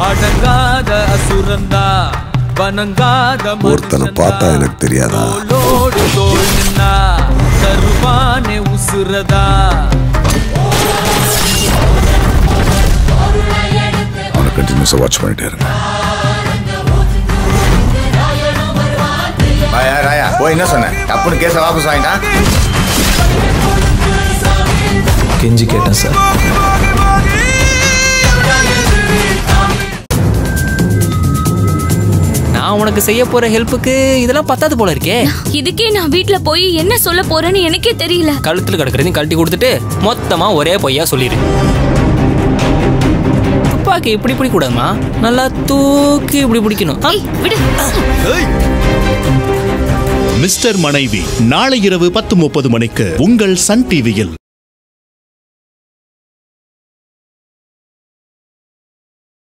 அடங்காத அசுரந்தா வணங்காத ஒருத்தனை பார்த்தா எனக்கு தெரியாதா தோளோடு தோள் நின்னா தருவானே உசுரதா அவனை கண்டினியூஸாக வாட்ச் பண்ணிட்டே இருங்க ராயா ராயா போய் என்ன சொன்ன தப்புன்னு கேஸை வாபஸ் வாங்கிட்டான் கெஞ்சி கேட்டேன் சார் நான் உனக்கு செய்ய போற ஹெல்ப்புக்கு இதெல்லாம் பத்தாது போல இருக்கே இதுக்கே நான் வீட்ல போய் என்ன சொல்ல போறேன்னு எனக்கே தெரியல கழுத்துல கிடக்குறதையும் கழட்டி கொடுத்துட்டு மொத்தமா ஒரே பொய்யா சொல்லிடு துப்பாக்கி இப்படி பிடிக்க கூடாதுமா நல்லா தூக்கி இப்படி பிடிக்கணும் ஆ? ஏய், விடு மிஸ்டர் மனைவி நாளை இரவு பத்து முப்பது மணிக்கு உங்கள் சன் டிவியில்